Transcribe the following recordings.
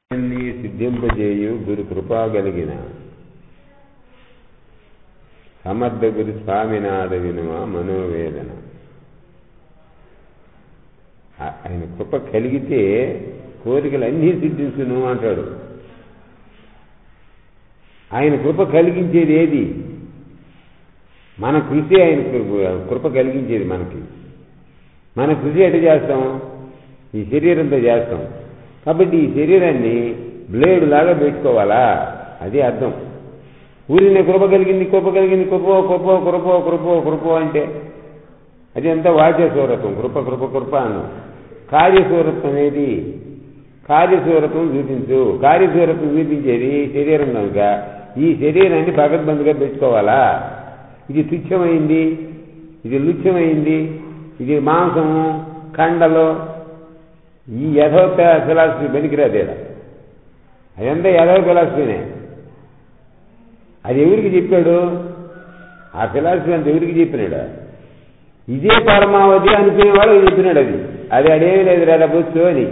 ని సిద్ధింపజేయు గురు కృపా కలిగిన సమర్థ గురు స్వామినాథ వినుమ మనోవేదన ఆ- ఆయన కృప కలిగితే కోరికలు అన్నీ సిద్ధించును అంటాడు ఆయన కృప కలిగించేది ఏది మన కృషి ఆయన కృ- కృప కలిగించేది మనకి మన కృషి ఎట చేస్తాం ఈ శరీరంతో చేస్తాం కాబట్టి ఈ శరీరాన్ని బ్లేడ్ లాగా పెట్టుకోవాలా అది అర్థం ఊరిని కృప కలిగింది కృప కలిగింది కృప కృప కృప కృప కృప అంటే అది అంతా వాచ్యస్వరత్వం కృప కృప కృప అన్నాం కార్యస్వరత్వం ఏది కార్యస్వరత్వం చూపించు కార్యస్వరత్వం చూపించేది శరీరం కనుక ఈ శరీరాన్ని భగద్బందుగా పెట్టుకోవాలా ఇది తుచ్చమైంది ఇది లుచ్చమైంది ఇది మాంసము కండలు ఈ యథో ఫిలాసఫీ పనికిరాదేడా అదంతా యథో ఫిలాసఫీనే అది ఎవరికి చెప్పాడు ఆ ఫిలాసఫీ అంత ఎవరికి చెప్పినాడు ఇదే పరమావధి అనుకునేవాడు చెప్పినాడు అది అది అడేమి లేదు రా బొచ్చు అని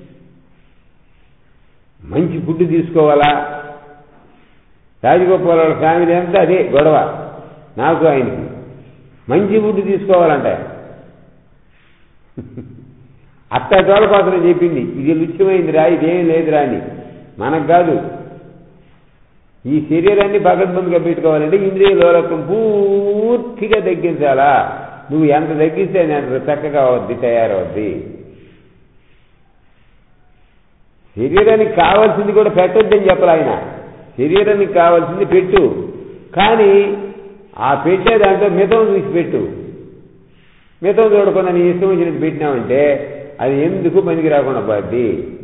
మంచి ఫుడ్ తీసుకోవాలా రాజగోపాల్ వాళ్ళ ఫ్యామిలీ అంతా అదే గొడవ నాకు ఆయనకి మంచి ఫుడ్ తీసుకోవాలంట అట్టటోళ్ళ కోసం చెప్పింది ఇది లుచ్యమైంది రా ఇదేం లేదురా అని మనకు కాదు ఈ శరీరాన్ని భగద్బందుగా పెట్టుకోవాలంటే ఇంద్రియ లోలకం పూర్తిగా తగ్గించాలా నువ్వు ఎంత తగ్గిస్తే అంత చక్కగా అవద్ది తయారవద్ది శరీరానికి కావాల్సింది కూడా పెట్టొద్దని చెప్పాలి ఆయన శరీరానికి కావాల్సింది పెట్టు కానీ ఆ పెట్టే దాంట్లో మితం చూసి పెట్టు మితం చూడకుండా నీ ఇష్టం వచ్చినట్టు పెట్టినామంటే అది ఎందుకు పనికి రాకుండా పోద్ది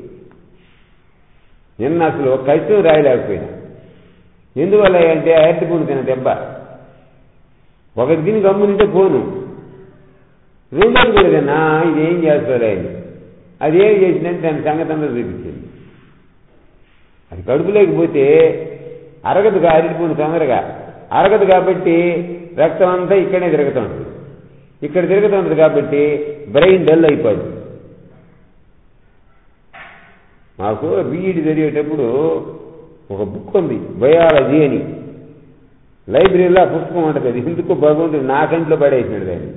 నిన్న అసలు ఒక కష్టం రాయలేకపోయినా ఎందువల్ల అంటే అరటిపూడి తిన దెబ్బ ఒక దీని గమ్మునింటే పోను రెండోది కూడా తిన్నా ఇది ఏం చేస్తాలే అని అది ఏం చేసిందంటే దాని సంగతి అంతా చూపించింది అది కడుపు లేకపోతే అరగదు అరటిపూడి తొందరగా అరగదు కాబట్టి రక్తం అంతా ఇక్కడే తిరుగుతుంది ఇక్కడ తిరుగుతుంది కాబట్టి బ్రెయిన్ డల్ అయిపోద్ది మాకు బీఈడి చదివేటప్పుడు ఒక బుక్ ఉంది బయాలజీ అని లైబ్రరీలో ఆ పుస్తకం ఉంటుంది అది ఎందుకు భగవంతుడు నా కంట్లో పడేసినాడు దాన్ని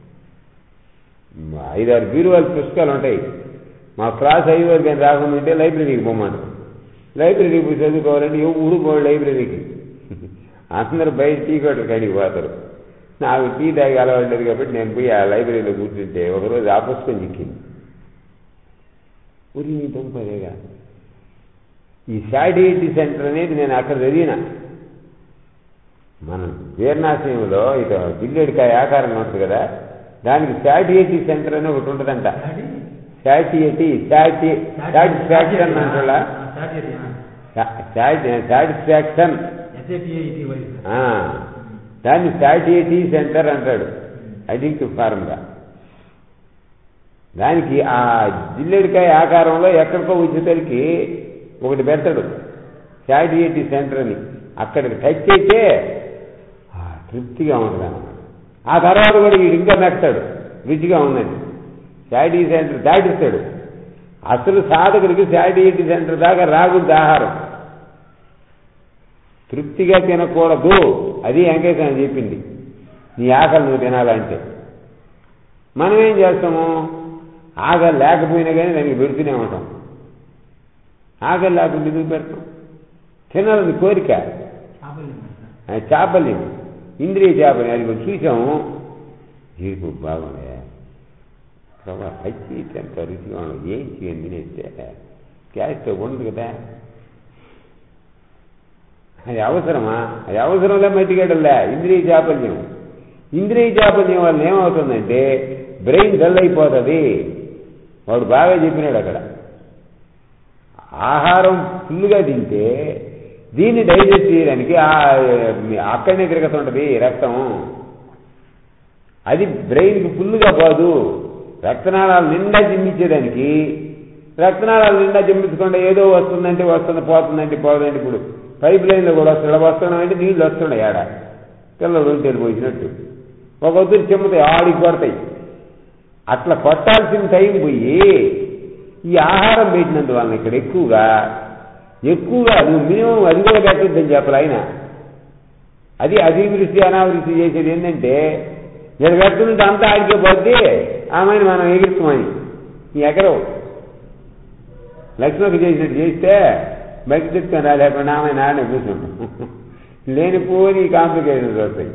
ఐదారు బీరువాల పుస్తకాలు ఉంటాయి మా క్లాస్ ఐదు వరకు కానీ రాకుండా ఉంటే లైబ్రరీకి పోమంటారు లైబ్రరీకి పోయి చదువుకోవాలంటే ఎవడు పోడు లైబ్రరీకి అందరూ బయట టీ కొట్టు కాడికి పోతారు నాకు టీ తాగి అలవాడలేదు కాబట్టి నేను పోయి ఆ లైబ్రరీలో కూర్చుంటే ఒకరోజు ఆ పుస్తకం చిక్కింది ఉరి నీ దుంపదేగా ఈ శాటిలిటీ సెంటర్ అనేది నేను అక్కడ చదివిన మన వీరనాశయంలో ఇక జిల్లేడికాయ ఆకారంగా ఉంటుంది కదా దానికి శాటిలిటీ సెంటర్ అని ఒకటి ఉంటుందంట శాటిలిటీ శాటి సాటిస్ఫాక్షన్ అంటాడా సాటిస్ఫాక్షన్ దాన్ని శాటిలిటీ సెంటర్ అంటాడు అడిక్టివ్ ఫార్మ్గా దానికి ఆ జిల్లెడికాయ ఆకారంలో ఎక్కడికో ఉచితలకి ఒకటి పెడతాడు శాటిలిటీ సెంటర్ అని అక్కడికి టచ్ అయితే ఆ, తృప్తిగా ఉంటుంది అన్నమాట ఆ తర్వాత కూడా వీడు ఇంకా మెక్తాడు రుచిగా ఉందని శాటిలిటీ సెంటర్ దాటిస్తాడు అసలు సాధకుడికి శాటిలిటీ సెంటర్ దాకా రాగుద్ది ఆహారం తృప్తిగా తినకూడదు అది వెంకటేశ్వర చెప్పింది నీ ఆకలి నువ్వు తినాలంటే మనం ఏం చేస్తాము ఆకలి లేకపోయినా కానీ దానికి పెడుతూనే ఉంటాం ఆకలి లేకుండా ఎందుకు పెడతాం తినాలని కోరిక ఆ చాపల్యం ఇంద్రియ చాపల్యం అది కూడా చూసాము జీడిపు బాగుండే ప్రభా పచ్చి ఎంత రుచిగా ఉండదు ఏం చేయండి తినేస్తే క్యాస్తో ఉండదు కదా అది అవసరమా అది అవసరంలే మట్టిగడలే ఇంద్రియ చాపల్యం ఇంద్రియ చాపల్యం వల్ల ఏమవుతుందంటే బ్రెయిన్ డల్ అయిపోతుంది వాడు బాగా చెప్పినాడు అక్కడ ఆహారం ఫుల్గా తింటే దీన్ని డైజెస్ట్ చేయడానికి అక్కడనే తిరుగుతుంటది రక్తం అది బ్రెయిన్కి ఫుల్గా పోదు రక్తనాళాలు నిండా జిమ్మించేదానికి రక్తనాళాలు నిండా జిమ్మించకుండా ఏదో వస్తుందంటే వస్తుంది పోతుందంటే పోదంటే ఇప్పుడు పైప్ లైన్లో కూడా వస్తాడు వస్తున్నామంటే నీళ్ళు వస్తున్నాయి ఆడ పిల్లలు రొంటేలు పోసినట్టు ఒక వద్దు చెమ్మతాయి ఆడికి కొడతాయి అట్లా కొట్టాల్సిన టైం పోయి ఈ ఆహారం పెట్టినందువలన ఇక్కడ ఎక్కువగా ఎక్కువగా నువ్వు మినిమం అది కూడా పెట్టొద్దని చెప్పాలి ఆయన అది అతివృష్టి అనావృష్టి చేసేది ఏంటంటే ఇక్కడ పెడుతుంటే అంతా ఆడికే పోతే ఆమెను మనం ఎగిరిస్తామని ఈ ఎకరం లక్ష్మణకి చేసినట్టు చేస్తే బయట తెచ్చుకొని రాలేకుండా ఆమె నాడనే కూర్చుంటాం లేనిపోని కాంప్లికేషన్స్ వస్తాయి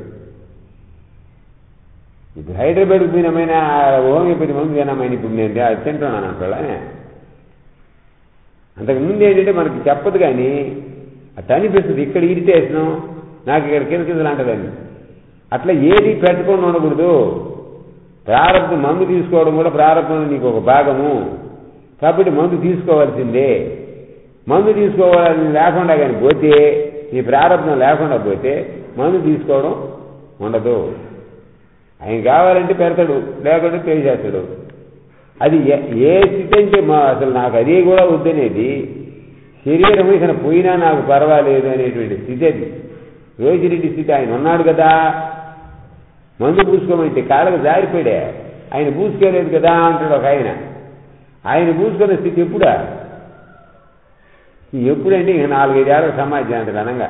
ఇప్పుడు హైదరాబాద్కి పోయినమైనా హోమియోపతి మందు తినమైన ఇప్పుడు నేను అది తింటున్నాను అంటాడా అంతకుముందు ఏంటంటే మనకి చెప్పదు కానీ అట్ట అనిపిస్తుంది ఇక్కడ ఇరిటేషను నాకు ఇక్కడ కింద కిందలు అంటదని అట్లా ఏది పెట్టకుండా ఉండకూడదు ప్రారంభం మందు తీసుకోవడం కూడా ప్రారంభంలో నీకు ఒక భాగము కాబట్టి మందు తీసుకోవాల్సిందే మందు తీసుకోవాలని లేకుండా కానీ పోతే నీ ప్రారంభం లేకుండా పోతే మందు తీసుకోవడం ఉండదు ఆయన కావాలంటే పెడతాడు లేకుంటే పే చేస్తాడు అది ఏ- ఏ స్థితి అంటే మా అసలు నాకు అది కూడా వద్దనేది శరీరం ఇక పోయినా నాకు పర్వాలేదు అనేటువంటి స్థితి అది రోజిరెడ్డి స్థితి ఆయన ఉన్నాడు కదా మందు పూసుకోమంటే కాళ్ళకు జారిపోయాడే ఆయన పూసుకోలేదు కదా అంటాడు ఒక ఆయన ఆయన పూసుకున్న స్థితి ఎప్పుడా ఎప్పుడంటే ఇక నాలుగైదేళ్ళ సమాజం అంటారు అనంగా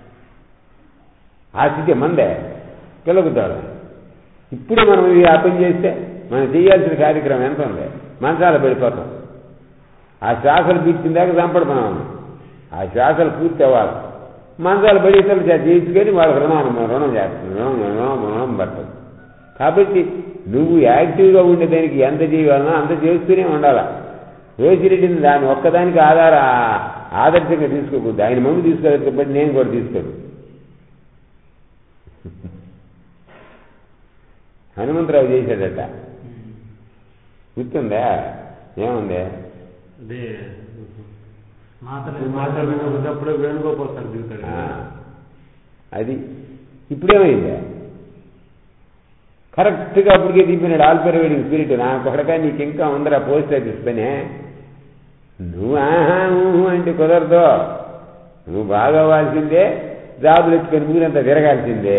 ఆ స్థితి మందే పిల్లకుతాడు ఇప్పుడే మనం ఇది ఆ పని చేస్తే మనం చేయాల్సిన కార్యక్రమం ఎంత ఉంది మంచాల పడిపోతాం ఆ శ్వాసలు పీల్చిన దాకా చంపడు మనం ఆ శ్వాసలు పూర్తి అవ్వాలి మంచాలు పడేసలు చేసుకొని వాళ్ళకి రుణం రుణం చేస్తుంది రుణం రుణం రుణం పడుతుంది కాబట్టి నువ్వు యాక్టివ్గా ఉండేదానికి ఎంత చేయాలనో అంత చేస్తూనే ఉండాలా రోజిరెడ్డిని దాని ఒక్కదానికి ఆధార ఆదర్శంగా తీసుకోకూడదు ఆయన మందు తీసుకోలేదు కాబట్టి నేను కూడా తీసుకోను హనుమంతరావు చేశాడట గుర్తుందా ఏముంది అదే మాటలు మాట్లాడినప్పుడు వేణుగోపాల్ సార్ దిగుతాడు ఆ, అది ఇప్పుడేమైంది కరెక్ట్గా అప్పటికే దింపినాడు ఆల్పర్ వెయిటింగ్ స్పిరిట్ నా కొడక నీకు ఇంకా ఉందరా పోస్ట్ ఆఫీస్ పనే నువ్వు ఆహా ఊహు అంటే కుదరదు నువ్వు బాగా అవ్వాల్సిందే జాబులు ఎత్తుకొని ఊరంతా తిరగాల్సిందే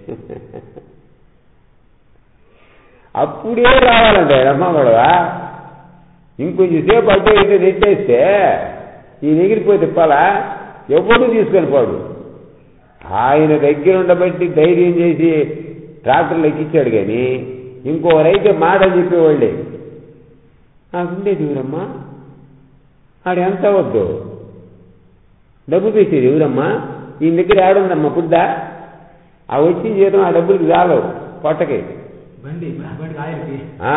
అప్పుడే రావాలంటే రమ్మ గొడవ ఇంకొంచెం సేపు అడ్డు ఇటు నెట్టేస్తే ఈ ఎగిరిపోతే తిప్పాలా ఎవడు తీసుకొని పోడు ఆయన దగ్గర ఉండబట్టి ధైర్యం చేసి ట్రాక్టర్లు ఎక్కించాడు కానీ ఇంకోరైతే మాటలు చెప్పేవాళ్ళే నాకుండేది ఎవరమ్మా ఆడు ఎంత వద్దు డబ్బు పెట్టేది ఎవరమ్మా ఈ దగ్గర ఆడుందమ్మా పుడ్డా ఆ వచ్చిన జీతం ఆ డబ్బులకి చాలవు పొట్టకి బండి బండి ఆయనకి ఆ.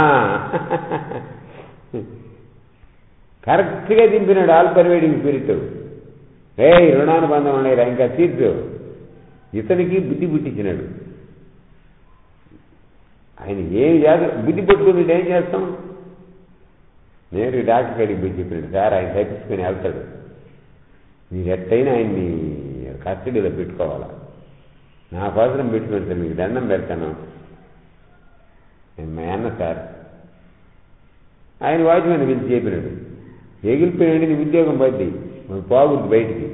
కరెక్ట్గా దింపినాడు ఆల్పర్ వేడింగ్ స్పిరిట్ రే రుణానుబంధం ఉండేరా ఇంకా తీర్చు ఇతనికి బుద్ధి పుట్టించినాడు ఆయన ఏం చేత బుద్ధి పట్టుకుని ఏం చేస్తాం నేను డాక్టర్ కాడికి పోయి చెప్పినాడు సార్ ఆయన తప్పించుకొని వెళ్తాడు మీరు ఎట్టయినా ఆయన్ని కస్టడీలో పెట్టుకోవాలా నా కోసం పెట్టుకుని సార్ మీకు దండం పెడతాను నేను మా అన్న సార్ ఆయన వాచ్మెన్ పిలిచి చెప్పినాడు ఎగిలిపోయాడు నీ ఉద్యోగం బట్టి మరి పోకూడదు బయటికి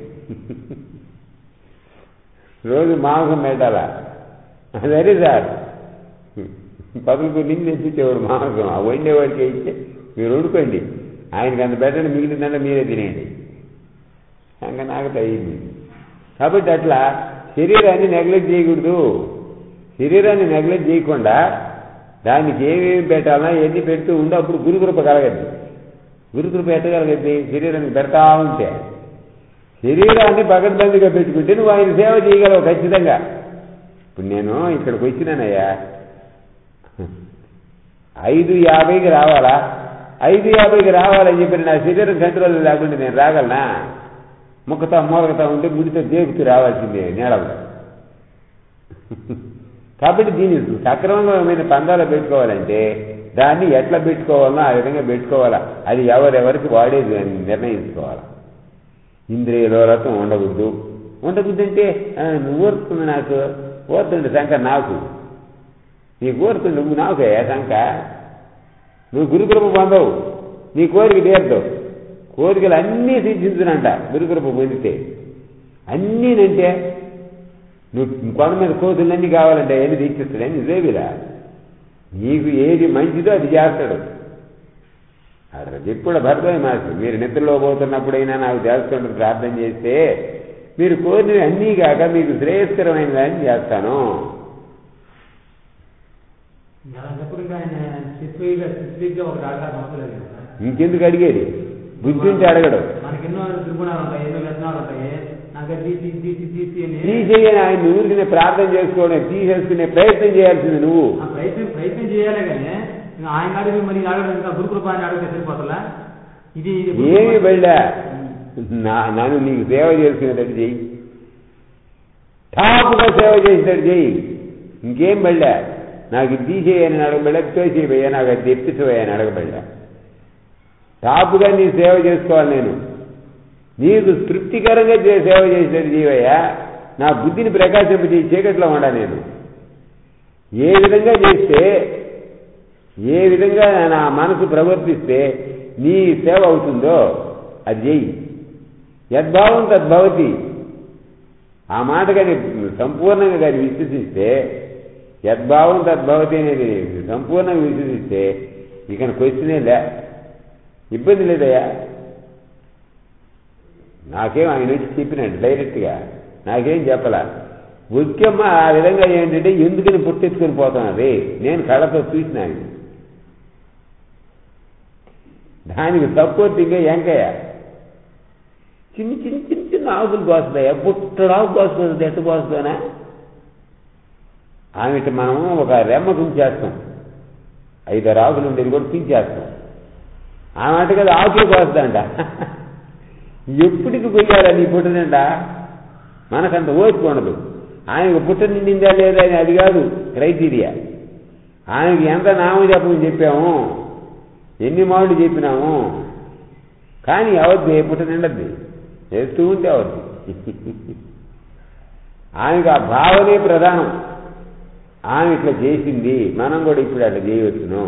రోజు మాంసం పెట్టాలా సరే సార్ పదులకు నిన్ను తెప్పించేవాడు మాంసం ఆ వండేవాడికి ఇస్తే మీరు వండుకోండి ఆయనకి అంత పెట్టండి మిగిలిందంటే మీరే తినేయండి ఇంకా నాకు అయ్యింది కాబట్టి అట్లా శరీరాన్ని నెగ్లెక్ట్ చేయకూడదు శరీరాన్ని నెగ్లెక్ట్ చేయకుండా దానికి ఏమేమి పెట్టాలన్నా ఎన్ని పెడుతూ ఉంటే అప్పుడు గురుకృప కలగద్ది గురుకృప ఎట్టగలగద్ది శరీరానికి పెడతా ఉంటే శరీరాన్ని పగడ్బందీగా పెట్టుకుంటే నువ్వు ఆయన సేవ చేయగలవు ఖచ్చితంగా ఇప్పుడు నేను ఇక్కడికి వచ్చినానయ్యా ఐదు యాభైకి రావాలా ఐదు యాభైకి రావాలని చెప్పి నా శరీరం కంట్రోల్ లేకుండా నేను రాగలనా ముక్కతా మూలకతా ఉంటే ముడితో దేకుతూ రావాల్సిందే నేలలో కాబట్టి దీన్ని సక్రమంగా పందాలు పెట్టుకోవాలంటే దాన్ని ఎట్లా పెట్టుకోవాలనో ఆ విధంగా పెట్టుకోవాలా అది ఎవరెవరికి వాడేది అని నిర్ణయించుకోవాలి ఇంద్రియలోరత్వం ఉండకూడదు ఉండకూడదు అంటే ఆ, నువ్వు ఓరుతుంది నాకు ఓరుతుంది శంక నాకు నీకు ఓరుతుంది నువ్వు నాకే శంక నువ్వు గురుకృప పొందవు నీ కోరిక తీర్చవు కోరికలు అన్నీ సిద్ధించునంట గురుకృప పొందితే అన్నీనంటే నువ్వు కొండ మీద కోతులన్నీ కావాలంటే ఏది తీర్చిస్తాడని నువ్వేవిలా నీకు ఏది మంచిదో అది చేస్తాడు అట్లా చెప్పుడు భరద్వాజ మాస్టర్ మీరు నిద్రలో పోతున్నప్పుడైనా నాకు చేస్తుంటే ప్రార్థన చేస్తే మీరు కోరినవి అన్నీ కాక మీకు శ్రేయస్కరమైన దాన్ని చేస్తాను అలాంటప్పుడు ఇంకా ఆయన స్పెసిఫిక్గా స్పెసిఫిక్గా ఒకటి అడగాల్సిన అవసరం లేదు కదా సార్. ఇంకెందుకు అడిగేది బుద్ధి ఉంటే అడగడు మనకి ఎన్నో త్రిగుణాలు ఉంటాయి ఎన్నో వ్యసనాలు ఉంటాయి నాకు అది తీసి తీసి తీసి అని తీసేయని ఆయన ఊరికి ప్రార్థన చేసుకోవడం తీసేసుకునే ప్రయత్నం చేయాల్సింది నువ్వు ఆ ప్రయత్నం ప్రయత్నం చేయాలి కానీ ఇంకా ఆయన అడిగి మరి అడగడం ఇంకా గురుకృప అని అడిగితే సరిపోతలా ఇది ఇది గురుకృప. ఏమి వెళ్ళా నా నన్ను నీకు సేవ చేసుకునేటట్టు చెయ్యి టాపుగా సేవ చేసేటట్టు చెయ్యి ఇంకేం వెళ్ళా నాకు ఇది తీసేయని అడగబెళ్ళా తోసేయబోయా నాకు అది తెప్పించబోయని అడగబెళ్ళా టాపుగా నీ సేవ చేసుకోవాలి నేను నీకు తృప్తికరంగా చే- సేవ చేసేటట్టు చేయవయ్యా నా బుద్ధిని ప్రకాశింపజేసి చీకట్లో ఉండా నేను ఏ విధంగా చేస్తే ఏ విధంగా నా మనసు ప్రవర్తిస్తే నీ సేవ అవుతుందో అది చెయ్యి యద్భావం తద్భవతి ఆ మాట కానీ సంపూర్ణంగా కానీ విశ్వసిస్తే యద్భావం తద్భవతి అనేది సంపూర్ణంగా విశ్వసిస్తే ఇక క్వశ్చనే లే ఇబ్బంది లేదయ్యా నాకేం ఆయన వచ్చి చెప్పినాడు డైరెక్ట్గా నాకేం చెప్పలా ముఖ్యమ్మ ఆ విధంగా ఏంటంటే ఎందుకని పుట్టెత్తుకొని పోతున్నది నేను కళ్ళతో చూసినాను దానికి సపోర్టింగ్గా ఎంకయ్య చిన్న చిన్న చిన్న చిన్న ఆకులు కోస్తాయా పుట్టడు ఆకు కోస్తుంది ఎట్టు కోస్తుందనా ఆమెట మనము ఒక రెమ్మ తుంచేస్తాం ఐదారు ఆకులు ఉండేది కూడా తుంచేస్తాం ఆ మాట కదా ఆకులు కోస్తుందంట ఎప్పటికి పోయారా నీ పుట్టనంట మనకంత ఓపిక ఉండదు ఆయనకు పుట్ట నిండిందా లేదా అని అది కాదు క్రైటీరియా ఆయనకి ఎంత నామజపం చెప్పాము ఎన్ని మాటలు చెప్పినాము కానీ అవద్దు ఏ పుట్ట నిండద్ది చేస్తూ ఉంటే అవద్దు ఆయనకు ఆ భావనే ప్రధానం ఆమె ఇట్లా చేసింది మనం కూడా ఇప్పుడు అట్లా చేయవచ్చును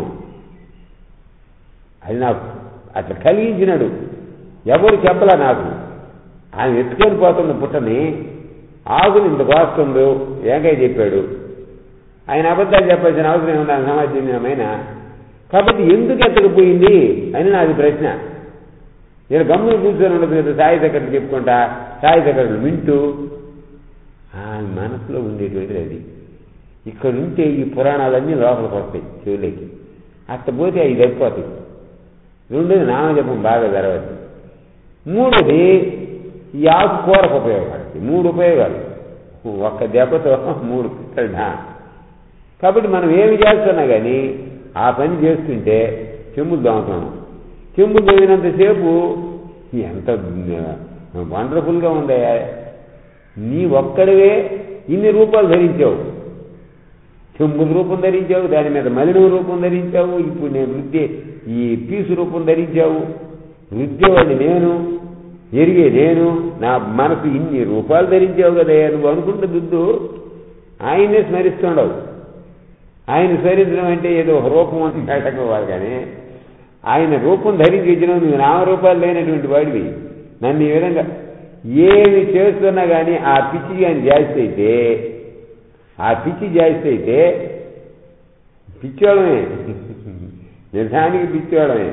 అది నాకు అట్లా కలిగించినాడు ఎవరు చెప్పలా నాకు ఆయన ఎత్తుకొని పోతున్న పుట్టని ఆకుని ఇంత కోస్తుండు ఏకై చెప్పాడు ఆయన అబద్ధాలు చెప్పాల్సిన అవసరం ఏమన్నా సమాజమైన కాబట్టి ఎందుకు ఎత్తకపోయింది అని నాది ప్రశ్న నేను గమ్మున కూర్చొని ఉండదు కదా సాయి దగ్గర చెప్పుకుంటా సాయి దగ్గర వింటూ ఆయన మనసులో ఉండేటువంటిది అది ఇక్కడ ఉంటే ఈ పురాణాలన్నీ లోపలికి వస్తాయి చెవులకి అట్ట పోతే అవి సరిపోతాయి రెండోది నామజపం బాగా జరగదు మూడోది ఈ ఆకు కూరకు ఉపయోగపడుతుంది మూడు ఉపయోగాలు ఒక్క దెబ్బతో మూడు పిట్టడా కాబట్టి మనం ఏమి చేస్తున్నా కానీ ఆ పని చేస్తుంటే చెంబులు దోమతాం చెంబులు దోమినంతసేపు ఎంత వండర్ఫుల్గా ఉందయ్యా నీ ఒక్కడివే ఇన్ని రూపాలు ధరించావు చెంబుల రూపం ధరించావు దాని మీద మలినం రూపం ధరించావు ఇప్పుడు నేను వృద్ధి ఈ పీసు రూపం ధరించావు వృద్ధేవాడిని నేను ఎరిగే నేను నా మనసు ఇన్ని రూపాలు ధరించావు కదా నువ్వు అనుకుంటే దుద్దు ఆయన్నే స్మరిస్తుండవు ఆయన స్మరించడం అంటే ఏదో ఒక రూపం అని పెట్టకపోవాలి కానీ ఆయన రూపం ధరించి ఇచ్చినావు నువ్వు నామరూపాలు లేనటువంటి వాడివి నన్ను ఈ విధంగా ఏమి చేస్తున్నా కానీ ఆ పిచ్చి కానీ జాస్తి అయితే ఆ పిచ్చి జాస్తి అయితే పిచ్చోడమే నిజానికి పిచ్చోడమే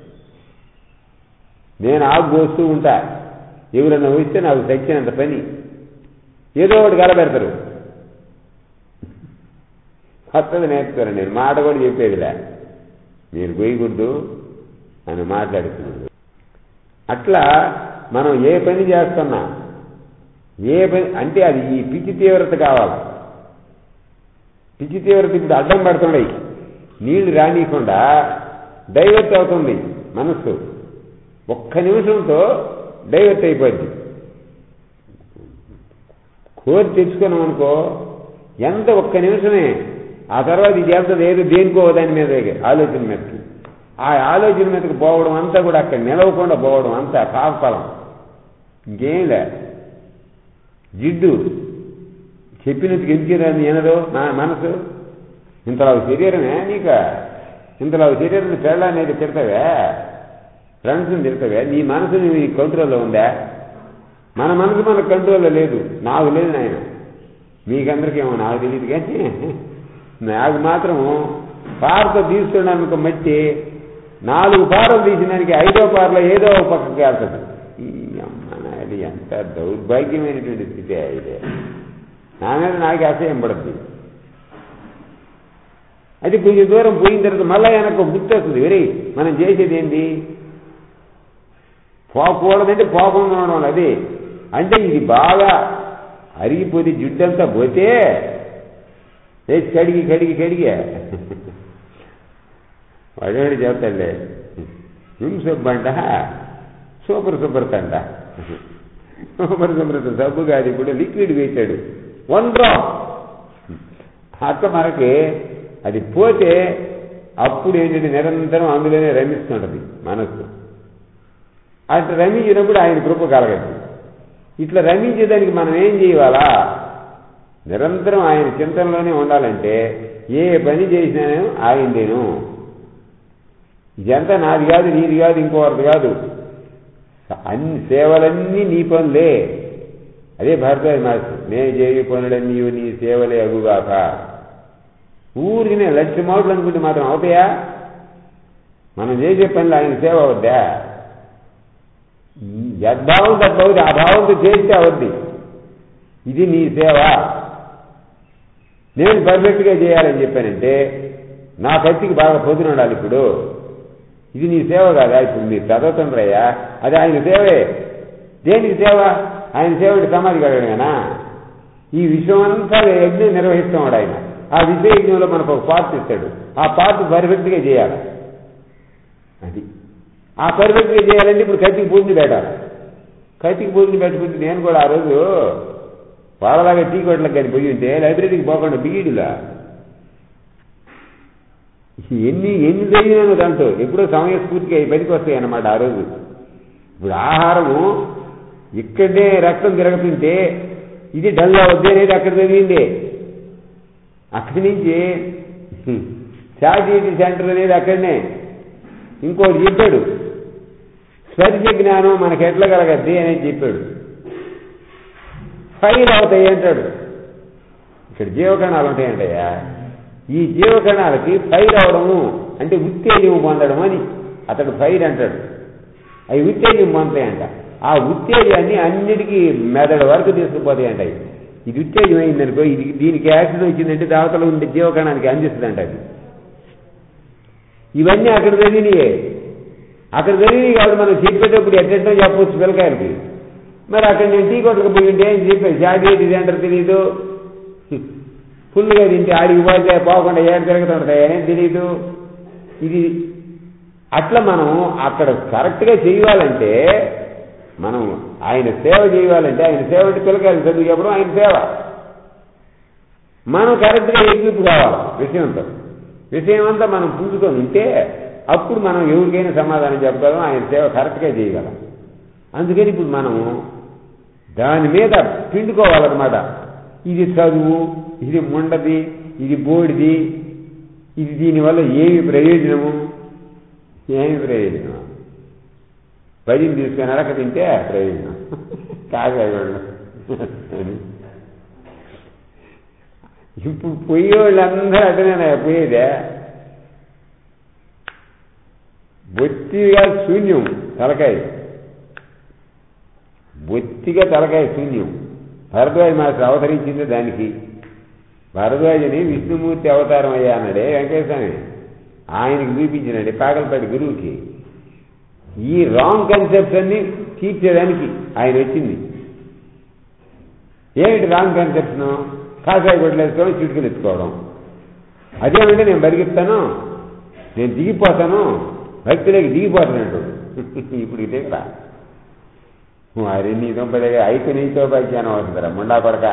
నేను ఆకు పోస్తూ ఉంటా ఎవరన్నా వస్తే నాకు చచ్చినంత పని ఏదో ఒకటి కలబెడతారు కొత్తది నేర్చుకోరు నేను మాట కూడా చెప్పేదిలే మీరు పోయకూడదు అని మాట్లాడుతున్నాడు అట్లా మనం ఏ పని చేస్తున్నా ఏ పని అంటే అది ఈ పిచ్చి తీవ్రత కావాలి పిచ్చి తీవ్రత ఇప్పుడు అడ్డం పడుతున్నాయి నీళ్లు రానియకుండా డైవర్ట్ అవుతుంది మనస్సు ఒక్క నిమిషంతో డైవర్ట్ అయిపోద్ది కోరి తెచ్చుకున్నాం అనుకో ఎంత ఒక్క నిమిషమే ఆ తర్వాత ఇది వెళ్తుంది ఏదో దేనికో దాని మీద ఆలోచన మీదకి ఆ ఆలోచన మీదకి పోవడం అంతా కూడా అక్కడ నిలవకుండా పోవడం అంతా పాపఫలం ఇంకేం లే జిడ్డు చెప్పినట్టుకు ఎందుకు ఎనదో నా మనసు ఇంతలో శరీరమే నీక ఇంతలో శరీరం పెళ్ళ అనేది తిడతావే ఫ్రెండ్స్ని తిడతావే నీ మనసు నీ కంట్రోల్లో ఉందా మన మనసు మన కంట్రోల్లో లేదు నాకు లేదు నాయన మీకందరికేమో నాకు తెలియదు కానీ నాకు మాత్రం పారతో తీస్తున్నాను మట్టి నాలుగు పారలు తీసిన దానికి ఐదో పారలో ఏదో ఒక పక్కకి వెళ్తుంది ఈ అమ్మ నాయన ఎంత దౌర్భాగ్యమైనటువంటి స్థితి ఇదే నా మీద నాకు అసహ్యం పడుద్ది అది కొంచెం దూరం పోయిన తర్వాత మళ్ళీ వెనక్కి గుర్తు వస్తుంది వెరీ మనం చేసేది ఏంటి పోకూడదంటే పోకుండా ఉండడం అది అంటే ఇది బాగా అరిగిపోతే జుడ్డంతా పోతే వేసి కడిగి కడిగి కడిగి వాడేవాడు చెప్తాడులే విమ్ సబ్బు అంట సూపర్ శుభ్రత అంట సూపర్ శుభ్రత సబ్బు కాదు ఇప్పుడు లిక్విడ్ వేసాడు వన్ డ్రాప్ అక్క మనకి అది పోతే అప్పుడు ఏంటంటే నిరంతరం అందులోనే రమిస్తుంటది మనస్సు అట్లా రమించినప్పుడు ఆయన కృప కలగదు ఇట్లా రమించేదానికి మనం ఏం చేయాలా నిరంతరం ఆయన చింతనలోనే ఉండాలంటే ఏ పని చేసినాను ఆయనదేను ఇదంతా నాది కాదు నీది కాదు ఇంకోవరది కాదు అన్ని సేవలన్నీ నీ పనులే అదే భారతీయ మాస్టర్ నే చేయ పనులన్నీ నీ సేవలే అగుగాక ఊరికి నేను లక్ష మాటలు అనుకుంటే మాత్రం అవుతాయా మనం చేసే పనులు ఆయన సేవ అవద్దా యద్భావం తప్పవుద్ది ఆ భావంతో చేస్తే అవద్ది ఇది నీ సేవ నేను పర్ఫెక్ట్గా చేయాలని చెప్పానంటే నా కత్తికి బాగా పొద్దున ఉండాలి ఇప్పుడు ఇది నీ సేవ కాదా ఇప్పుడు మీరు చదువుతుండ్రయ్యా అది ఆయన సేవే దేనికి సేవ ఆయన సేవ అంటే సమాధి కడగడమేనా ఈ విషయం అంతా యజ్ఞం నిర్వహిస్తున్నాడు ఆయన ఆ విషయ యజ్ఞంలో మనకు ఒక పార్ట్ ఇస్తాడు ఆ పార్ట్ పర్ఫెక్ట్గా చేయాలి అది ఆ పర్ఫెక్ట్గా చేయాలంటే ఇప్పుడు కత్తికి పూజలు పెట్టాలి కత్తికి పూజలు పెట్టుకుంటే నేను కూడా ఆ రోజు వాళ్ళలాగా టీ కొట్లకు కానీ పోయి ఉంటే లైబ్రరీకి పోకుండా బీఈడిలా ఎన్ని ఎన్ని జరిగినాను దాంతో ఎప్పుడో సమయస్ఫూర్తిగా ఈ పనికి వస్తాయి అన్నమాట ఆ రోజు ఇప్పుడు ఆహారము ఇక్కడే రక్తం తిరగతుంటే ఇది డల్ అవద్దు అనేది అక్కడ జరిగింది అక్కడి నుంచి చాటిటీ సెంటర్ అనేది అక్కడనే ఇంకోటి చెప్పాడు స్పర్శ జ్ఞానం మనకి ఎట్లా కలగద్ది అనేది చెప్పాడు ఫైల్ అవుతాయి అంటాడు ఇక్కడ జీవకణాలు ఉంటాయంటయ్యా ఈ జీవకణాలకి ఫైర్ అవడము అంటే ఉత్తేజం పొందడం అని అతడు ఫైర్ అంటాడు అవి ఉత్తేజం పొందుతాయంట ఆ ఉత్తేజాన్ని అన్నిటికీ మెదడు వరకు తీసుకుపోతాయంట అవి. ఇది ఉత్తేజం అయిందనుకో ఇది దీనికి యాక్సిడెంట్ వచ్చిందంటే దావతలో ఉండే జీవకణానికి అందిస్తుందంట అది ఇవన్నీ అక్కడ జరిగినాయే అక్కడ జరిగినాయి కాబట్టి మనం చెప్పేటప్పుడు ఎట్టెట్టో చెప్పవచ్చు పిల్లకాయలకి మరి అక్కడ నేను టీ కొట్టకు పోయి ఉంటే ఏం చెప్పాను చాక్లెట్ ఇది అంటారు తెలియదు ఫుల్గా తింటే ఆడికి పోతే పోకుండా ఏడు తిరుగుతుంటాయి ఏం తెలియదు ఇది అట్లా మనం అక్కడ కరెక్ట్గా చేయాలంటే మనం ఆయన సేవ చేయాలంటే ఆయన సేవ అంటే పిల్లకాయలు చదువు చెప్పడం ఆయన సేవ మనం కరెక్ట్గా ఎగ్జిప్ కావాలి విషయంతో విషయం అంతా మనం పుంజుకొని ఉంటే అప్పుడు మనం ఎవరికైనా సమాధానం చెప్పగలం ఆయన సేవ కరెక్ట్గా చేయగలం అందుకని ఇప్పుడు మనము దాని మీద పిండుకోవాలన్నమాట ఇది చదువు ఇది ముండది ఇది బోడిది ఇది దీనివల్ల ఏమి ప్రయోజనము ఏమి ప్రయోజనం భజన తీసుకొని అడక తింటే ప్రయోజనం కాగలడు ఇప్పుడు పోయేవాళ్ళందరూ అటనే పోయేదే బొత్తిగా శూన్యం తలకాయ బొత్తిగా తలకాయ శూన్యం భరద్వాజ మాస్టర్ అవతరించింది దానికి భరద్వాజని విష్ణుమూర్తి అవతారం అయ్యా అన్నాడే వెంకటేశ్వమి ఆయనకి చూపించినండి పాగలపాటి గురువుకి ఈ రాంగ్ కన్సెప్ట్స్ అన్ని తీర్చేదానికి ఆయన వచ్చింది ఏమిటి రాంగ్ కన్సెప్ట్ను కాకాయ కొట్టలేసుకోవడం చిటుకులు ఎత్తుకోవడం అదేమంటే నేను బరిగిస్తాను నేను దిగిపోతాను భక్తులకి దిగిపోతానంటు ఇప్పుడు ఇదేరా మరి నీ దొంపదగా అయితే నీతో భాగ్యానం అవుతుందిరా ముండా కొడక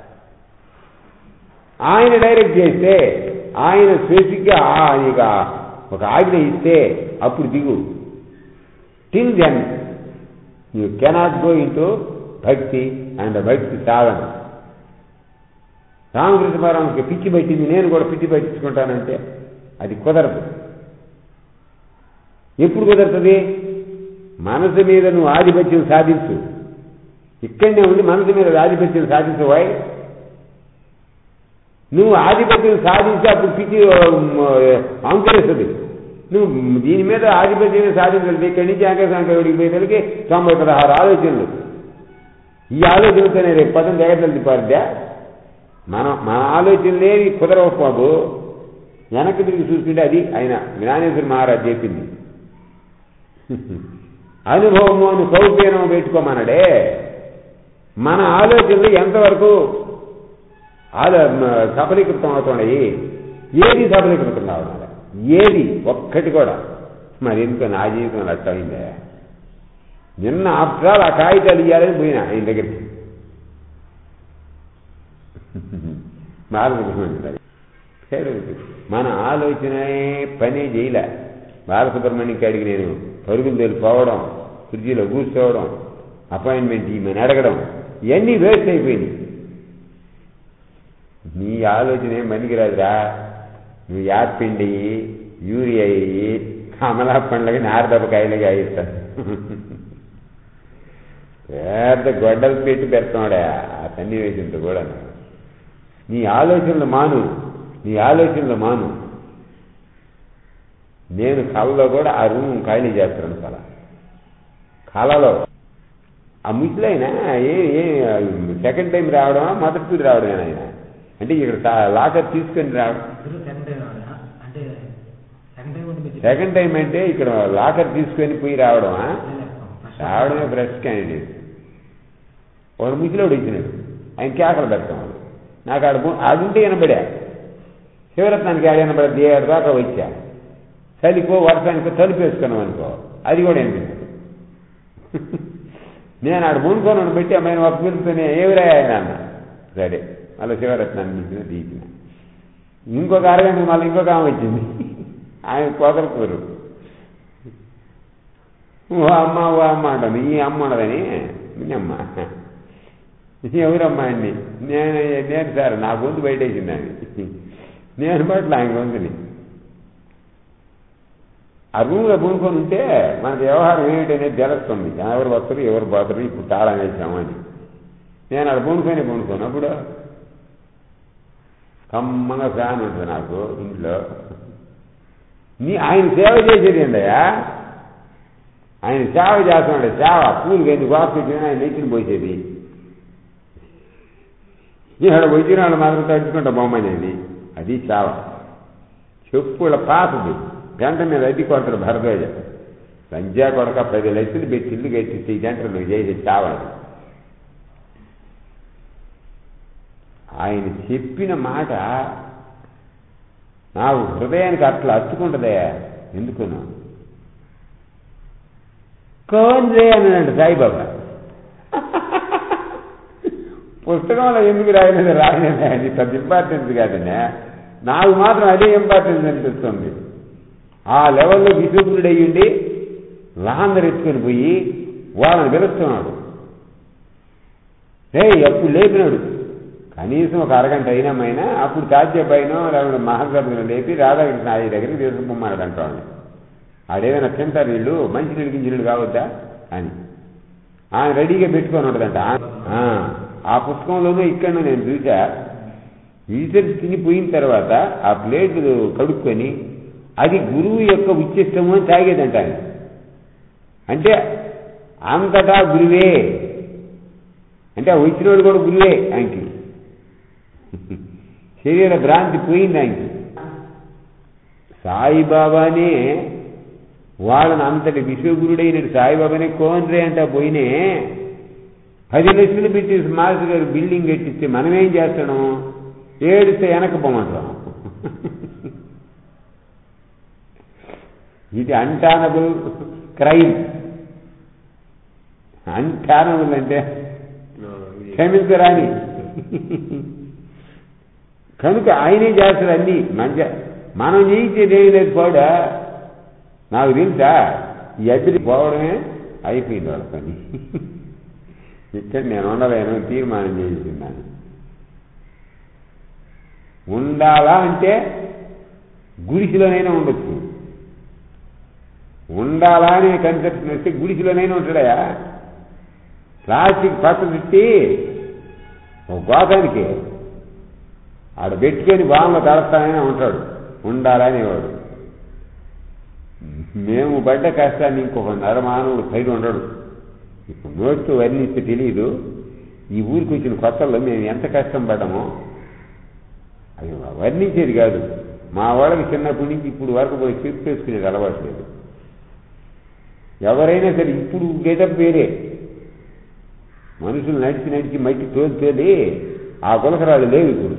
ఆయన డైరెక్ట్ చేస్తే ఆయన స్పెసిఫిక్గా నీకు ఒక ఆజ్ఞ ఇస్తే అప్పుడు దిగు till then you cannot go into bhakti and bhakti sadhana Ramakrishna పరమకి పిచ్చి పట్టింది నేను కూడా పిచ్చి పట్టించుకుంటానంటే అది కుదరదు ఎప్పుడు కుదరుతుంది మనసు మీద నువ్వు ఆధిపత్యం సాధించు ఇక్కడనే ఉండి మనసు మీద ఆధిపత్యం సాధించు వాయ్ నువ్వు ఆధిపత్యం సాధించి అప్పుడు పిచ్చి అంకురేస్తుంది నువ్వు దీని మీద ఆధిపత్యం సాధించలేదు ఇక్కడి నుంచి ఆకాశానికి పోయేసరికి తొంభై పదహారు ఆలోచనలు ఈ ఆలోచనతోనే రేపు పదం జాగ్రత్తలు తిప్పారుద్దా మనం మన ఆలోచనలేవి కుదరవు బాబు వెనక్కి తిరిగి చూసుకుంటే అది ఆయన జ్ఞానేశ్వర మహారాజ్ చెప్పింది అనుభవము అని సౌపీనం పెట్టుకోమన్నాడే మన ఆలోచనలు ఎంతవరకు ఆలో సఫలీకృతం అవుతున్నాయి ఏది సఫలీకృతం కావాలి ఏది ఒక్కటి కూడా మరి ఎందుకు నా జీవితం అట్టయిందే నిన్న ఆఫ్టర్ ఆల్ ఆ కాగితాలు ఇవ్వాలని పోయినా ఆయన దగ్గరికి బాలసుబ్రహ్మణ్యం మన ఆలోచనే పనే చేయలే బాలసుబ్రహ్మణ్యంకి అడిగి నేను పరుగులు తెలిపోవడం కుర్చీలో కూర్చోవడం అపాయింట్మెంట్ ఈమెను అడగడం ఇవన్నీ వేస్ట్ అయిపోయినాయి నీ ఆలోచన ఏం పనికిరాదురా నువ్వు యాపిండి యూరియా అయ్యి కమలా పండ్లకి నారదపకాయలుగా అయిస్తాను పెద్ద గొడ్డలు పెట్టి పెడతాడా ఆ సన్నివేశంతో కూడా నీ ఆలోచనలు మాను నీ ఆలోచనలు మాను నేను కళలో కూడా ఆ రూమ్ ఖాళీ చేస్తాను కళ కళలో ఆ ముసలైనా ఏ ఏ సెకండ్ టైం రావడమా మొదటి టూర్ రావడమేనా ఆయన అంటే ఇక్కడ లాకర్ తీసుకొని రావడం సెకండ్ టైం రావాలా అంటే సెకండ్ టైం ఉంటే మీరు సెకండ్ టైం అంటే ఇక్కడ లాకర్ తీసుకొని పోయి రావడమా ఫస్ట్ రావడమే ఫ్రెష్ క్యాండిడేట్ వాడు ముసలోడు ఇచ్చినాడు ఆయన కేకలు పెడతాం నాకు ఆడ ఆడుంటే వినబడా శివరత్నానికి ఆడ వినబడ దేడు దాకా వచ్చా చలికో వర్షానికో తలుపు వేసుకున్నాం అనుకో అది కూడా వినిపించదు నేను ఆడ మూనుకొని పెట్టి అమ్మాయిని ఒక పిలుస్తూనే ఏమిరా ఆయన అన్న సరే మళ్ళీ శివరత్నాన్ని పిలిచిన తీసిన ఇంకొక అరగంట మళ్ళీ ఇంకొక ఆమె వచ్చింది ఆయన కోతలకూరు ఓ అమ్మ ఓ అమ్మ అంటాను ఈ అమ్మ ఉండదని మీ అమ్మ ఎవరమ్మా అండి నేను నేను సార్ నా గొంతు బయటేసింది ఆమె నేను పట్ల ఆయన గొంతుని ఆ రూమ్లో పూనుకొని ఉంటే మనకి వ్యవహారం ఏమిటనేది తెలుస్తుంది ఎవరు వస్తారు ఎవరు పోతారు ఇప్పుడు తాళం వేసాము అని నేను అక్కడ పూనుకొని పూనుకోను అప్పుడు కమ్మగా ఫ్యాన్ ఉంటుంది నాకు ఇంట్లో నీ ఆయన సేవ చేసేది ఏంటయ్యా ఆయన సేవ చేస్తున్నాడు సేవ పూలు ఎందుకు వాపించిన ఆయన నెత్తిని పోసేది ఇక్కడ వచ్చిన వాళ్ళు మాత్రం తడుచుకుంటా బొమ్మనేది అది సేవ చెప్పుల పాతది గంట మీద అడ్డి కొడతాడు భరద్వాజ సంధ్యా కొడక పది లక్షలు పెట్టి ఇల్లు కట్టిస్తే ఈ గంటలు నువ్వు చేసే సేవ అది ఆయన చెప్పిన మాట నాకు హృదయానికి అట్లా అచ్చుకుంటుందయ్యా ఎందుకున్నా కోన్రే అన్నాడు సాయిబాబా పుస్తకంలో ఎందుకు రాయలేదు రాయలేదు అది పెద్ద ఇంపార్టెన్స్ కాదనే నాకు మాత్రం అదే ఇంపార్టెన్స్ అనిపిస్తుంది ఆ లెవెల్లో విసుగుడు అయ్యుండి లాందరు ఎత్తుకొని పోయి వాళ్ళని పిలుస్తున్నాడు రే ఎప్పుడు లేపినాడు కనీసం ఒక అరగంట అయినామైనా అప్పుడు తాజ్యపైన లేకపోతే మహాసభను లేపి రాధాకృష్ణ ఆయన దగ్గరికి తీసుకుపోమన్నాడు అంటాడు ఆడేదైనా తింటారు వీళ్ళు మంచి నీళ్ళు గింజలు కావద్దా అని ఆయన రెడీగా పెట్టుకొని ఉంటుందంట ఆ, ఆ పుస్తకంలోనూ ఇక్కడ నేను చూసా ఈశ్వరు తినిపోయిన తర్వాత ఆ ప్లేట్ కడుక్కొని అది గురువు యొక్క ఉచ్చిష్టము అని తాగేదంట ఆయన అంటే అంతటా గురువే అంటే ఆ వచ్చినోడు కూడా గురువే ఆయనకి శరీర భ్రాంతి పోయింది ఆయనకి సాయిబాబానే వాళ్ళని అంతటి విశ్వగురుడైన సాయిబాబానే కోన్రే అంట పోయినే పది లక్షలు పెట్టి మాస్టర్ గారు బిల్డింగ్ కట్టిస్తే మనం ఏం చేస్తాం ఏడిస్తే వెనకపోమంటాం ఇది అంటానబుల్ క్రైమ్ అంటానబుల్ అంటే క్షమించరాని కనుక ఆయనే చేస్తాడు అన్ని మంచి మనం చేయించేది ఏం లేదు పోడా నాకు తెలుసా ఈ అద్దరి పోవడమే అయిపోయింది వాళ్ళ పని ఇక్కడ నేను ఉండలేను తీర్మానం చేస్తున్నాను ఉండాలా అంటే గుడిసిలోనైనా ఉండొచ్చు ఉండాలా అనే కన్సెప్ట్ వస్తే గుడిసిలోనైనా ఉంటాడయా ప్లాస్టిక్ పట్ట చుట్టి ఒక గోతానికి ఆడ పెట్టుకొని బాగా తడస్తానైనా ఉంటాడు ఉండాలని వాడు మేము పడ్డ కష్టాన్ని ఇంకొక నరమానవుడు పైన ఉండడు ఇప్పుడు నోటితో వర్ణిస్తే తెలియదు ఈ ఊరికి వచ్చిన కొత్తల్లో మేము ఎంత కష్టం పడ్డామో అది వర్ణించేది కాదు మా వాళ్ళకి చిన్నప్పటి నుంచి ఇప్పుడు వరకు పోయి చెప్పేసుకునేది అలవాటు లేదు ఎవరైనా సరే ఇప్పుడు గెటప్ వేరే మనుషులు నడిచి నడిచి మట్టి తోలి తోలి ఆ గులకరాళ్ళు లేవు ఇప్పుడు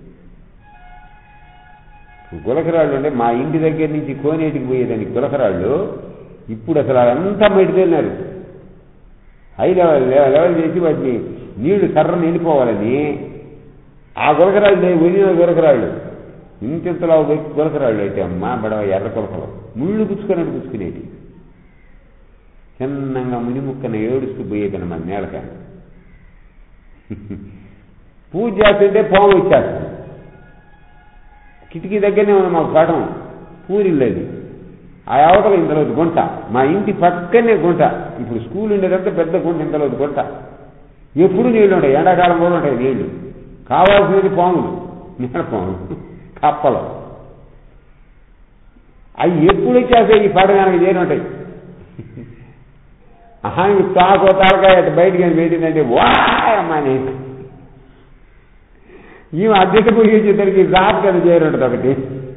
గులకరాళ్ళు అంటే మా ఇంటి దగ్గర నుంచి కోనేటికి పోయేదానికి గులకరాళ్ళు ఇప్పుడు అసలు అదంతా మట్టి తేలినారు హై లెవెల్ లెవెల్ చేసి వాటిని నీళ్లు కర్రను వెళ్ళిపోవాలని ఆ గులకరాళ్ళు లేవు ఒరిజినల్ గులకరాళ్ళు ఇంతింతలో గులకరాళ్ళు అయితే అమ్మా బడవ ఎర్ర కొలకలు ముళ్ళు గుచ్చుకున్నట్టు గుచ్చుకునేటి చిన్నంగా మునిముక్కన ఏడుస్తూ పోయేదన్న మన నేలకాయ పూజ చేస్తుంటే పాము ఇచ్చేస్తుంది కిటికీ దగ్గరనే ఉంది మాకు పటం పూరిల్లేదు ఆ అవతల ఇంతలోది గుంట మా ఇంటి పక్కనే గుంట ఇప్పుడు స్కూల్ ఉండేదంతా పెద్ద గుంట ఇంతలోది గుంట ఎప్పుడు నీళ్లు ఉంటాయి ఎండాకాలం కూడా ఉంటాయి నీళ్లు కావాల్సినది పాములు నీళ్ళ పాములు కప్పలు అవి ఎప్పుడు వచ్చేస్తాయి ఈ పడగానికి చేరి ఉంటాయి ఆయనకి తాకో తాలకాయ అటు బయటికి అని పెట్టిందంటే వాయమ్మని ఈమె అద్దెకి పోయి వచ్చేసరికి రాత్రి కదా చేరుంటుంది ఒకటి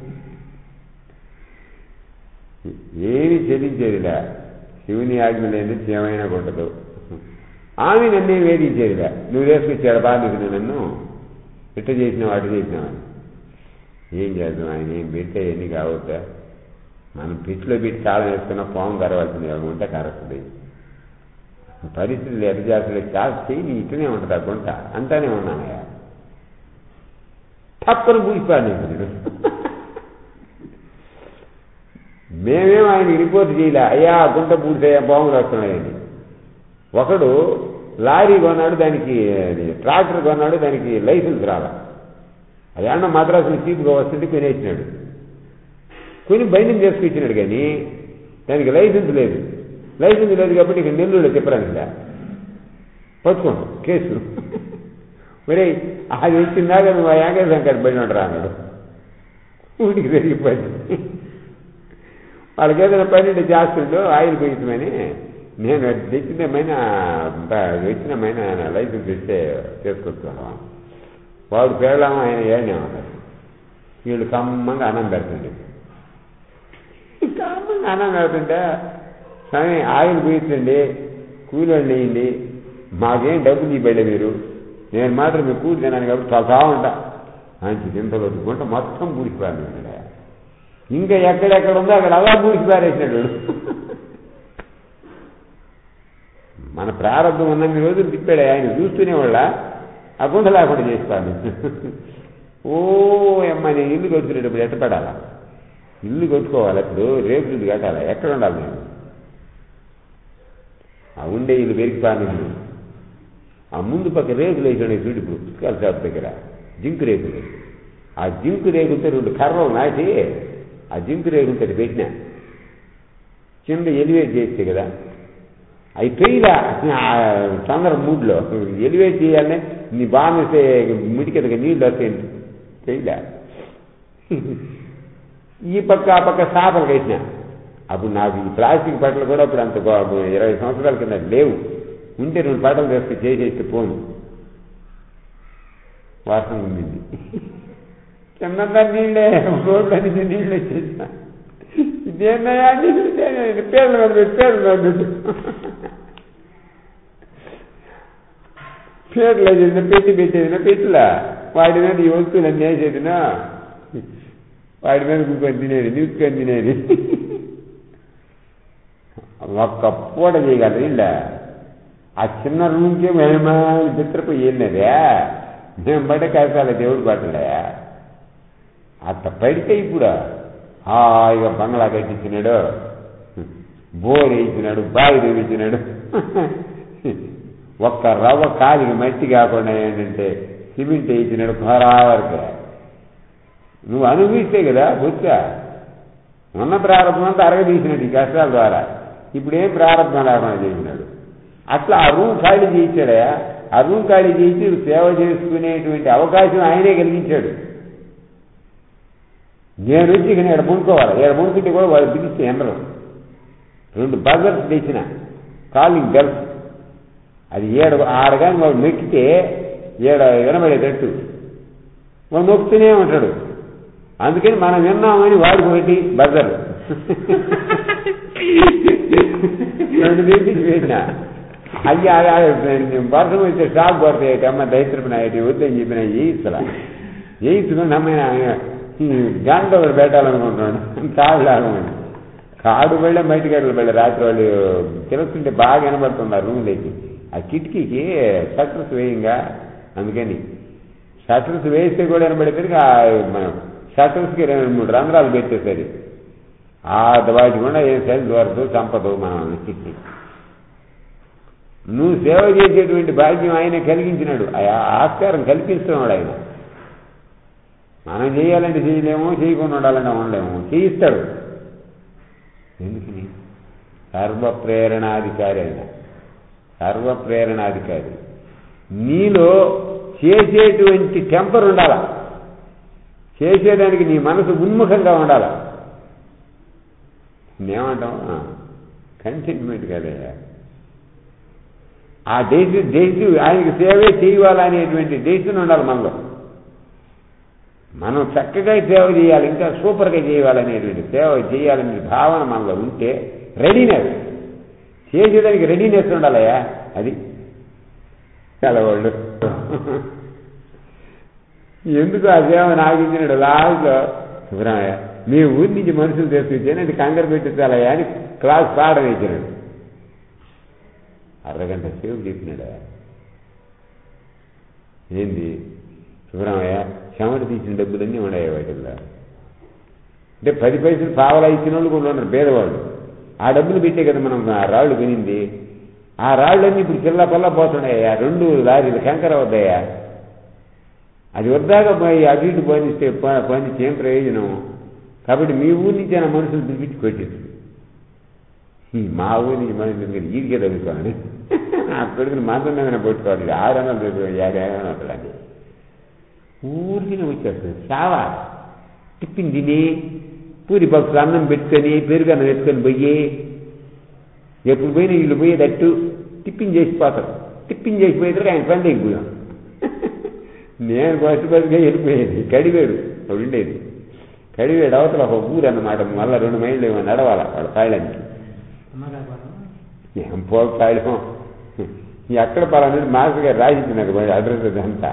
ఏమి చెల్లించేదిలే శివుని ఆజ్ఞ లేని ఏమైనా కొట్టదు ఆమె నన్నే వేధించేదిలే నువ్వు వేసుకొచ్చాడు బాధికుడు నన్ను ఇట్ట చేసినావు అటు చేసినావని ఏం చేద్దాం ఆయన ఏం పెడితే ఎన్ని కావద్దా మనం పిచ్చిలో పెట్టి తాళం వేసుకున్న పాము కరవాల్సింది ఉంటే కరస్తుంది పరిస్థితులు ఎటు చేస్తలే చాలా చేయి ఇట్లనే ఉంటుంది ఆ గుంట అంతానే ఉన్నానయ్యా తప్పని కూలిపోయాను మేమేం ఆయనకి రిపోర్ట్ చేయలే అయ్యా గుంట పూడితేయా బాగులు వస్తున్నాయని ఒకడు లారీ కొన్నాడు దానికి ట్రాక్టర్ కొన్నాడు దానికి లైసెన్స్ రాలా అది అన్న మద్రాసులో చీప్గా వస్తుంటే కొనేసినాడు కొని బైండింగ్ చేసుకొచ్చినాడు కానీ దానికి లైసెన్స్ లేదు లైసెన్స్ లేదు కాబట్టి ఇక నెల్లూరులో తిప్పరానిలే పట్టుకోండి కేసు ఒరే అది వచ్చిందాక నువ్వు ఆ యాంకర్ శంకర్ బయట ఉంటారా అన్నాడు ఊరికి జరిగిపోయింది వాళ్ళకి ఏదైనా పని ఉంటే చేస్తుండో ఆయిల్ పోయించమని నేను తెచ్చినమైనా వచ్చినమైనా లైసెన్స్ ఇస్తే చేసుకొచ్చాను వాడు పేరలామ ఆయన ఏనే ఉన్నారు వీళ్ళు కమ్మంగా అన్నం పెడుతుంది కమ్మంగా అన్నం పెడుతుంటే కానీ ఆయిల్ పోయించండి కూలి వాళ్ళు వేయండి మాకేం డబ్బులు ఇవ్వండి మీరు నేను మాత్రం మీకు కూలి తిన్నాను కాబట్టి చాలా ఉంటా మంచి దింతలో గుంట మొత్తం పూడికిపోయాను ఇక్కడ ఇంకా ఎక్కడెక్కడ ఉందో అక్కడ అలా పూడికిపారేసినాడు మన ప్రారంభం ఉన్నన్ని రోజులు తిప్పాడు ఆయన చూస్తూనే వాళ్ళ ఆ గుంట లేకుండా చేసిపాను ఓ అమ్మ నేను ఇల్లు కట్టుకునేటప్పుడు ఎట్ట పడాలా ఇల్లు కట్టుకోవాలి ఇప్పుడు రేపు ఇల్లు కట్టాలా ఎక్కడ ఉండాలి నేను ఆ ఉండే ఇల్లు పెరిగిపాను ఇల్లు ఆ ముందు పక్క రేకులు వేసాడు చూడు ఇప్పుడు పుస్తకాల షాప్ దగ్గర జింకు రేకులు ఆ జింకు రేకులతో రెండు కర్రలు నాటి ఆ జింకు రేకులతో పెట్టిన కింద ఎలివేట్ చేస్తే కదా అవి పెయిలా తొందర మూడ్లో ఎలివేట్ చేయాలనే నీ బాగా ముడికెదగా నీళ్ళు వస్తాయండి పెయిలా ఈ పక్క ఆ పక్క సాపలు వేసిన అప్పుడు నాకు ఈ ప్లాస్టిక్ బట్టలు కూడా అప్పుడు అంత ఇరవై సంవత్సరాల కింద లేవు ఉంటే రెండు బట్టలు తీసుకు చేసేస్తే పోను వాసన ఉండింది కిందంతా నీళ్ళే రోడ్ల నుంచి నీళ్ళు వచ్చేసిన ఇదేందయ్యా నీళ్ళు పేర్లు మీద పెట్టి పేర్లు మీద పెట్టు పేర్లు వేసేదిన పెట్టి పెట్టేదిన పెట్టులా వాడి మీద ఈ వస్తువులన్నీ వేసేదినా వాడి మీద కూకొని తినేది నిలుచుకొని తినేది ఒక్క పూట చేయగలరు ఇళ్ళ ఆ చిన్న రూమ్కే మేమా చిత్రపోయి వెళ్ళినదే మేము బట్ట కసాల దేవుడు పట్టలే అట్ట పడితే ఇప్పుడు హాయిగా బంగ్లా కట్టించినాడు బోర్ వేయించినాడు బావి తెప్పించినాడు ఒక్క రవ్వ కాలికి మట్టి కాకుండా ఏంటంటే సిమెంట్ వేయించినాడు వరకు నువ్వు అనుభవిస్తే కదా బుచ్చ ఉన్న ప్రారంభం అంతా అరగదీసినాడు ఈ కష్టాల ద్వారా ఇప్పుడు ఏం ప్రారంభం లేకుండా చేసినాడు అట్లా ఆ రూమ్ ఖాళీ చేయించాడా ఆ రూమ్ ఖాళీ చేసి సేవ చేసుకునేటువంటి అవకాశం ఆయనే కలిగించాడు నేను వచ్చి ఇక ఇక్కడ మునుకోవాలి ఇక్కడ మునుకుంటే కూడా వాళ్ళు పిలిస్తే ఎండరు రెండు బజర్స్ తెచ్చిన కాలింగ్ బెల్స్ అది ఏడు ఆడగాని వాడు నొక్కితే ఏడ వినబడేటట్టు వాడు నొక్కుతూనే ఉంటాడు అందుకని మనం విన్నామని వాడికి ఒకటి బజర్ రెండు తెచ్చి వేసిన అయ్యా వర్షం వచ్చే షాక్ పడతాయి అమ్మ దైత్రపనాయి వద్దని చెప్పిన ఏయిస్తలా ఏయించుకుని అమ్మాయి గంట ఒకటి పెట్టాలనుకుంటున్నాడు తాగులాగమని కాడు వెళ్ళే బయటికి వెళ్ళి రాత్రి వాళ్ళు తెలుస్తుంటే బాగా వినబడుతుంది ఆ రూమ్లోకి ఆ కిటికీకి షట్టర్స్ వేయంగా అందుకని షట్టర్స్ వేస్తే కూడా వినబడేసరికి మనం షట్టర్స్కి రెండు మూడు రంధ్రాలు పెట్టేసరి ఆ వాటి కూడా ఏం సరి దొరకదు చంపదు మనం నువ్వు సేవ చేసేటువంటి భాగ్యం ఆయన కలిగించినాడు ఆ ఆస్కారం కల్పిస్తున్నాడు ఆయన మనం చేయాలంటే చేయలేము చేయకుండా ఉండాలంటే ఉండలేము చేయిస్తాడు ఎందుకని సర్వప్రేరణాధికారి ఆయన సర్వప్రేరణాధికారి నీలో చేసేటువంటి టెంపర్ ఉండాలా చేసేదానికి నీ మనసు ఉన్ముఖంగా ఉండాలా నేమంటాం కంటెంట్మెంట్ కదయ్యా ఆ దేశ దేశ ఆయనకి సేవే చేయాలనేటువంటి దేశం ఉండాలి మనలో మనం చక్కగా సేవ చేయాలి ఇంకా సూపర్గా చేయాలనేటువంటి సేవ చేయాలనే భావన మనలో ఉంటే రెడీనెస్ చేసేదానికి రెడీనెస్ ఉండాలయ్యా అది చాలా వాళ్ళు ఎందుకు ఆ సేవ నాకు ఇచ్చినాడు లాస్ట్లో సుబ్రహ్మయ్య మీ ఊరి నుంచి మనుషులు తెప్పించాను అది కంగారు పెట్టించాలయ్యా అని క్లాస్ పాఠం ఇచ్చినాడు అరగంట సేపు చెప్పినాడా ఏంది సుబ్రహ్మయ్య చెమట తీసిన డబ్బులన్నీ ఉన్నాయి వాటిల్లో అంటే పది పైసలు పావలా ఇచ్చిన వాళ్ళు కూడా ఉన్నారు పేదవాళ్ళు ఆ డబ్బులు పెట్టే కదా మనం ఆ రాళ్ళు వినింది ఆ రాళ్ళన్నీ ఇప్పుడు చిల్ల పల్ల పోతున్నాయ్యా రెండు లారీలు కంకర వద్దయ్యా అది వద్దాక పోయి అటు ఇటు పనిస్తే పనిస్తే ఏం ప్రయోజనం కాబట్టి మీ ఊరి నుంచి ఆ మనుషులు పిలిపించి కొట్టేసి మా ఊరి నుంచి మనుషులు ఈడికే తగ్గుకోండి ఆ కొడుకుని మాత్రం మీద పట్టుకోవాలి ఆరు వందలు తెచ్చుకోవాలి యాభై వందలు అవుతాడండి ఊరికి వచ్చేస్తుంది చావా టిఫిన్ తిని పూరి పక్షులు అన్నం పెట్టుకొని పెరుగు అన్నం పెట్టుకొని పోయి ఎప్పుడు పోయినా వీళ్ళు పోయేటట్టు టిఫిన్ చేసిపోతారు టిఫిన్ చేసిపోయేసరికి ఆయన పని అయిపోయాం నేను ఫస్ట్ బస్గా వెళ్ళిపోయేది కడివేడు అప్పుడు ఉండేది కడివేడు అవతల ఒక ఊరు అన్నమాట మళ్ళీ రెండు మైళ్ళు ఏమో నడవాలి వాళ్ళ కాయలకి ఏం పోక కాయడం ఎక్కడ పలానా మాస్టర్ గారు రాసిచ్చినారు అడ్రస్ అంతా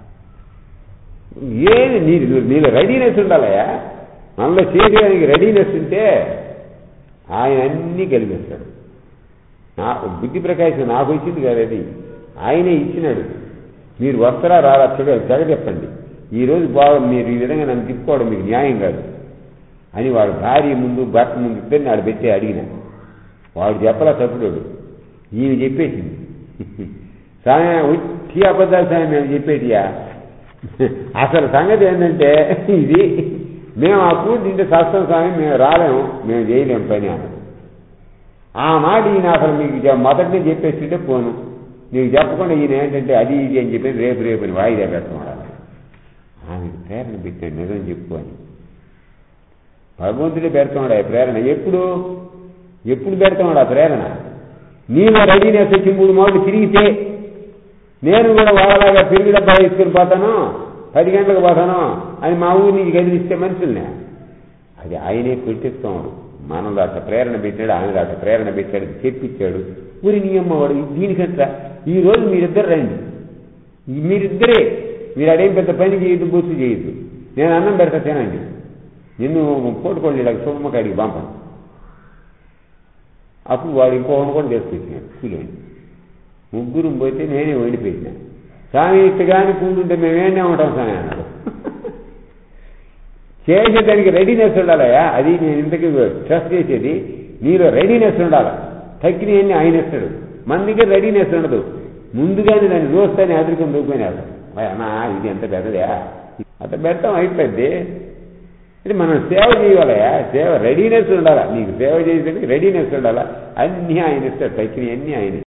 ఏది నీరు నీలో రెడీనెస్ ఉండాలయా మనలో చేసేదానికి రెడీనెస్ ఉంటే ఆయన అన్నీ కలిగిస్తాడు నా బుద్ధి ప్రకాశం నాకు ఇచ్చింది కాదు అది ఆయనే ఇచ్చినాడు మీరు వస్తారా రారా తెగ తెగ చెప్పండి ఈరోజు బాగా మీరు ఈ విధంగా నన్ను తిప్పుకోవడం మీకు న్యాయం కాదు అని వాడు భార్య ముందు భర్త ముందు ఇద్దరిని ఆడు పెట్టి అడిగిన వాడు చెప్పలా తప్పుడోడు ఈమె చెప్పేసింది స్వామి వచ్చి అబద్ధాలు స్వామి మేము చెప్పేటియా అసలు సంగతి ఏంటంటే ఇది మేము ఆ పూట తింటే సస్తం స్వామి మేము రాలేము మేము చేయలేము పని అన్నది ఆ మాట ఈయన అసలు మీకు మొదటినే చెప్పేస్తుంటే పోను నీకు చెప్పకుండా ఈయన ఏంటంటే అది ఇది అని చెప్పి రేపు రేపు అని వాయిదా పెడతాం ఆమెకు ప్రేరణ పెట్టాడు నిజం చెప్పు అని భగవంతుడే పెడతాడు ఆ ప్రేరణ ఎప్పుడు ఎప్పుడు పెడతాడు ఆ ప్రేరణ నీలో రెడీనెస్ వచ్చి మూడు మాటలు తిరిగితే నేను కూడా వాళ్ళలాగా తిరిగి డబ్బా తీసుకుని పోతాను పది గంటలకు పోతాను అని మా ఊరి నుంచి కదిలిస్తే మనుషుల్నే అది ఆయనే పెట్టిస్తాడు మనలో అట్లా ప్రేరణ పెట్టాడు ఆయన అట్లా ప్రేరణ పెట్టాడు చెప్పించాడు ఊరి నీ అమ్మవాడు దీనికంతా ఈ రోజు మీరిద్దరు రండి మీరిద్దరే మీరు అడేం పెద్ద పని చేయొద్దు బొత్తు చేయొద్దు నేను అన్నం పెడతా తినండి నిన్ను పోటుకోండి ఇలా శుభమ్మకాడికి పంపను అప్పుడు వాడు ఇంకోహం కూడా తీసుకొచ్చినాడు కూలేండి ముగ్గురు పోతే నేనే వెళ్ళిపోయినా స్వామి ఇట్టుగాని కూడుంటే మేమేనే ఉంటాం స్వామి అన్నాడు చేసేదానికి రెడీనెస్ ఉండాలయా అది నేను ఇంతకీ ట్రస్ట్ చేసేది నీలో రెడీనెస్ ఉండాలి తగ్గినవన్నీ ఆయన ఇస్తాడు మన దగ్గర రెడీనెస్ ఉండదు ముందుగానే దాన్ని చూస్తానే అదురుకొని దూకునేది అమ్మా ఇది ఎంత పెద్దదా అంత పెడతాం అయిపోద్ది ఇది మనం సేవ చేయాలయా సేవ రెడీనెస్ ఉండాలా నీకు సేవ చేసేందుకు రెడీనెస్ ఉండాలా అన్నీ ఆయన ఇస్తాడు తగ్గినవన్నీ ఆయన